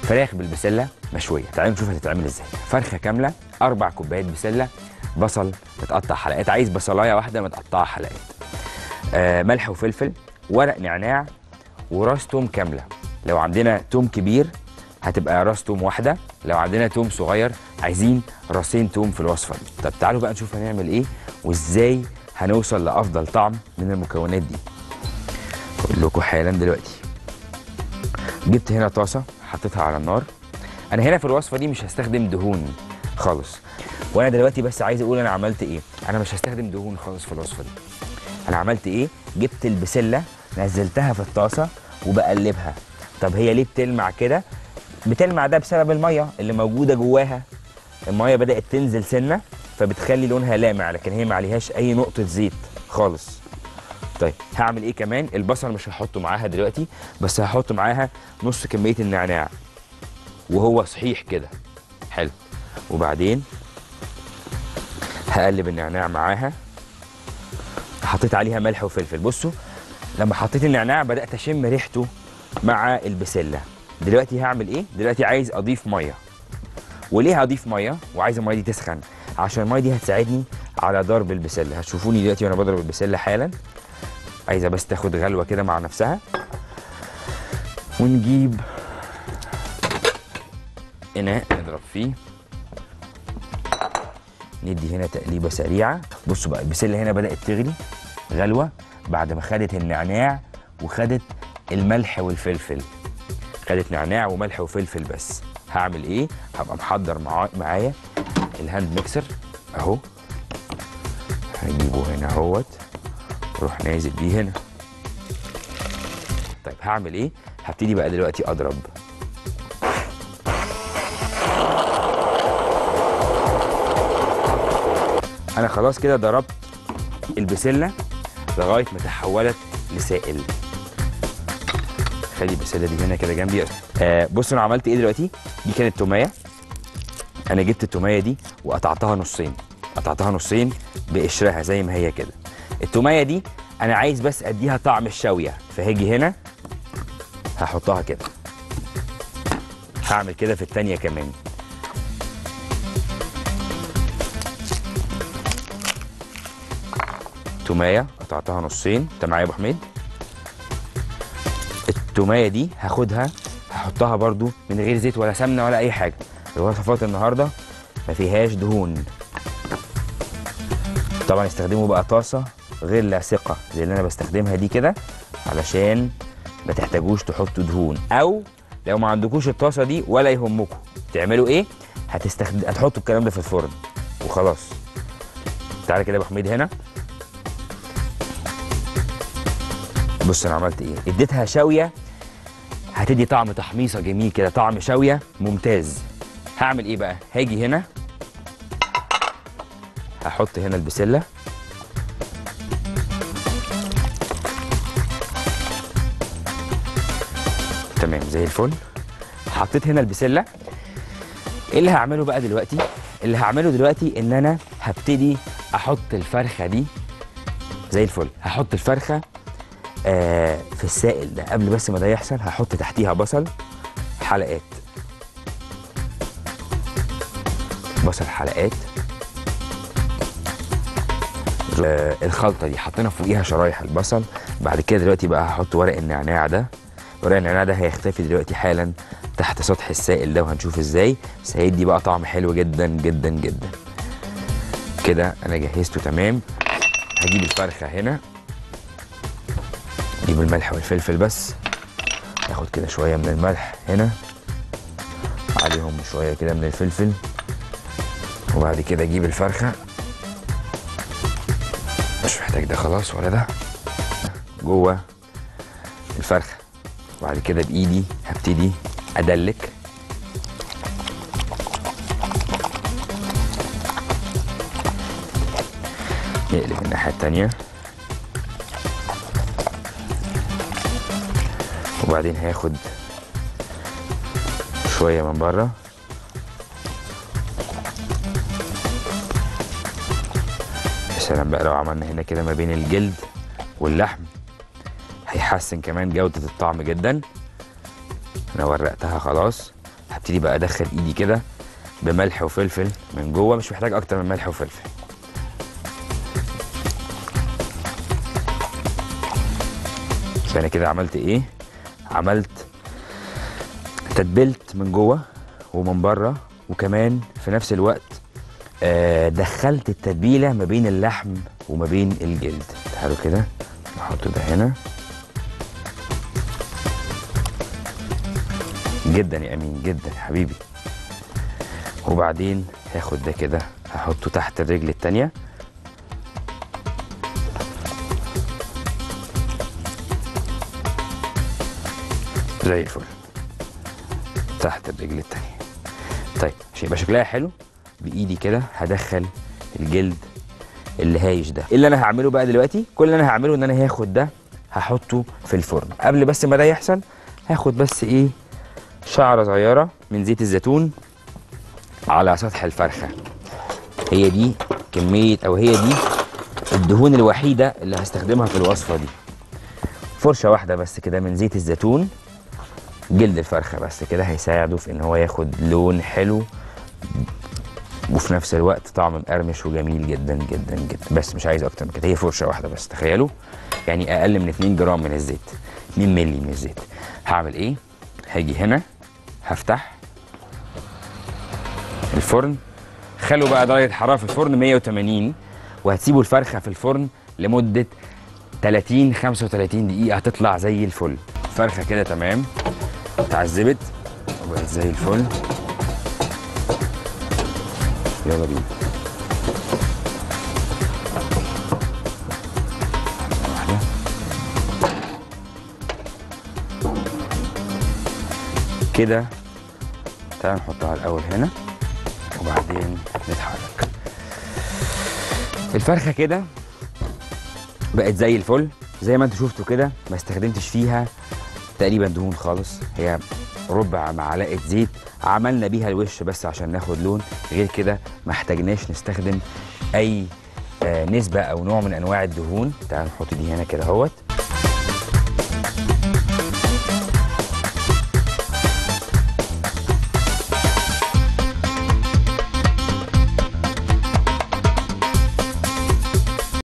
فراخ بالبسله مشويه تعالوا نشوف هتتعمل ازاي فرخه كامله اربع كوبايات بسله بصل متقطع حلقات عايز بصلايه واحده متقطعه حلقات آه ملح وفلفل ورق نعناع وراس توم كامله لو عندنا توم كبير هتبقى راس توم واحده لو عندنا توم صغير عايزين راسين توم في الوصفه دي طب تعالوا بقى نشوف هنعمل ايه وازاي هنوصل لافضل طعم من المكونات دي اقول لكم حالا دلوقتي جبت هنا طاسه حطيتها على النار انا هنا في الوصفه دي مش هستخدم دهون خالص وانا دلوقتي بس عايز اقول انا عملت ايه انا مش هستخدم دهون خالص في الوصفه دي انا عملت ايه جبت البسله نزلتها في الطاسه وبقلبها طب هي ليه بتلمع كده بتلمع ده بسبب الميه اللي موجوده جواها الميه بدات تنزل سنه فبتخلي لونها لامع لكن هي ما عليهاش اي نقطه زيت خالص طيب هعمل ايه كمان البصل مش هحطه معاها دلوقتي بس هحط معاها نص كميه النعناع وهو صحيح كده حلو وبعدين هقلب النعناع معاها حطيت عليها ملح وفلفل بصوا لما حطيت النعناع بدات اشم ريحته مع البسله دلوقتي هعمل ايه دلوقتي عايز اضيف ميه وليه هضيف ميه وعايز الميه دي تسخن عشان الميه دي هتساعدني على ضرب البسله هتشوفوني دلوقتي وانا بضرب البسله حالا عايزه بس تاخد غلوه كده مع نفسها ونجيب اناء نضرب فيه ندي هنا تقليبه سريعه بصوا بقى البسله هنا بدات تغلي غلوه بعد ما خدت النعناع وخدت الملح والفلفل خدت نعناع وملح وفلفل بس هعمل ايه هبقى محضر مع... معايا الهاند ميكسر اهو هجيبه هنا اهوت واروح نازل بيه هنا طيب هعمل ايه هبتدي بقى دلوقتي اضرب انا خلاص كده ضربت البسله لغايه ما تحولت لسائل خلي البسله دي هنا كده جنبي آه بصوا انا عملت ايه دلوقتي دي كانت توميه انا جبت التوميه دي وقطعتها نصين قطعتها نصين بقشرها زي ما هي كده التوميه دي انا عايز بس اديها طعم الشاويه فهاجي هنا هحطها كده هعمل كده في التانية كمان توميه قطعتها نصين انت معايا يا ابو حميد التوميه دي هاخدها هحطها برضو من غير زيت ولا سمنه ولا اي حاجه الوصفات النهارده ما فيهاش دهون طبعا استخدموا بقى طاسه غير لاصقه زي اللي انا بستخدمها دي كده علشان ما تحتاجوش تحطوا دهون او لو ما عندكوش الطاسه دي ولا يهمكم تعملوا ايه هتستخدم هتحطوا الكلام ده في الفرن وخلاص تعالى كده يا ابو حميد هنا بص انا عملت ايه اديتها شاويه هتدي طعم تحميصه جميل كده طعم شاويه ممتاز هعمل ايه بقى هاجي هنا هحط هنا البسله تمام زي الفل حطيت هنا البسله ايه اللي هعمله بقى دلوقتي اللي هعمله دلوقتي ان انا هبتدي احط الفرخه دي زي الفل هحط الفرخه آه في السائل ده قبل بس ما ده يحصل هحط تحتيها بصل حلقات بصل حلقات آه الخلطه دي حطينا فوقيها شرايح البصل بعد كده دلوقتي بقى هحط ورق النعناع ده ورق النعناع ده هيختفي دلوقتي حالا تحت سطح السائل ده وهنشوف ازاي بس هيدي بقى طعم حلو جدا جدا جدا كده انا جهزته تمام هجيب الفرخه هنا اجيب الملح والفلفل بس ناخد كده شويه من الملح هنا عليهم شويه كده من الفلفل وبعد كده اجيب الفرخه مش محتاج ده خلاص ولا ده جوه الفرخه وبعد كده بايدي هبتدي ادلك نقلب الناحيه التانيه وبعدين هاخد شويه من بره يا سلام بقى لو عملنا هنا كده ما بين الجلد واللحم هيحسن كمان جودة الطعم جدا انا ورقتها خلاص هبتدي بقى ادخل ايدي كده بملح وفلفل من جوه مش محتاج اكتر من ملح وفلفل فانا كده عملت ايه عملت تتبلت من جوه ومن بره وكمان في نفس الوقت آه دخلت التتبيله ما بين اللحم وما بين الجلد تعالوا كده نحط ده هنا جدا يا امين جدا يا حبيبي وبعدين هاخد ده كده هحطه تحت الرجل التانية زي الفل تحت الرجل التانية طيب عشان يبقى شكلها حلو بايدي كده هدخل الجلد اللي هايش ده إيه اللي انا هعمله بقى دلوقتي كل اللي انا هعمله ان انا هاخد ده هحطه في الفرن قبل بس ما ده يحصل هاخد بس ايه شعره صغيره من زيت الزيتون على سطح الفرخه هي دي كميه او هي دي الدهون الوحيده اللي هستخدمها في الوصفه دي فرشه واحده بس كده من زيت الزيتون جلد الفرخه بس كده هيساعده في ان هو ياخد لون حلو وفي نفس الوقت طعم مقرمش وجميل جدا جدا جدا بس مش عايز اكتر من كده هي فرشه واحده بس تخيلوا يعني اقل من 2 جرام من الزيت 2 مللي من الزيت هعمل ايه هاجي هنا هفتح الفرن خلوا بقى درجه حراره في الفرن 180 وهتسيبوا الفرخه في الفرن لمده 30 35 دقيقه هتطلع زي الفل فرخه كده تمام اتعذبت وبقت زي الفل يلا بينا واحدة. كده تعال نحطها الاول هنا وبعدين نتحرك الفرخه كده بقت زي الفل زي ما انتوا شفتوا كده ما استخدمتش فيها تقريبا دهون خالص هي ربع معلقه زيت عملنا بيها الوش بس عشان ناخد لون غير كده ما احتاجناش نستخدم اي آه، نسبه او نوع من انواع الدهون تعال نحط دي هنا كده اهوت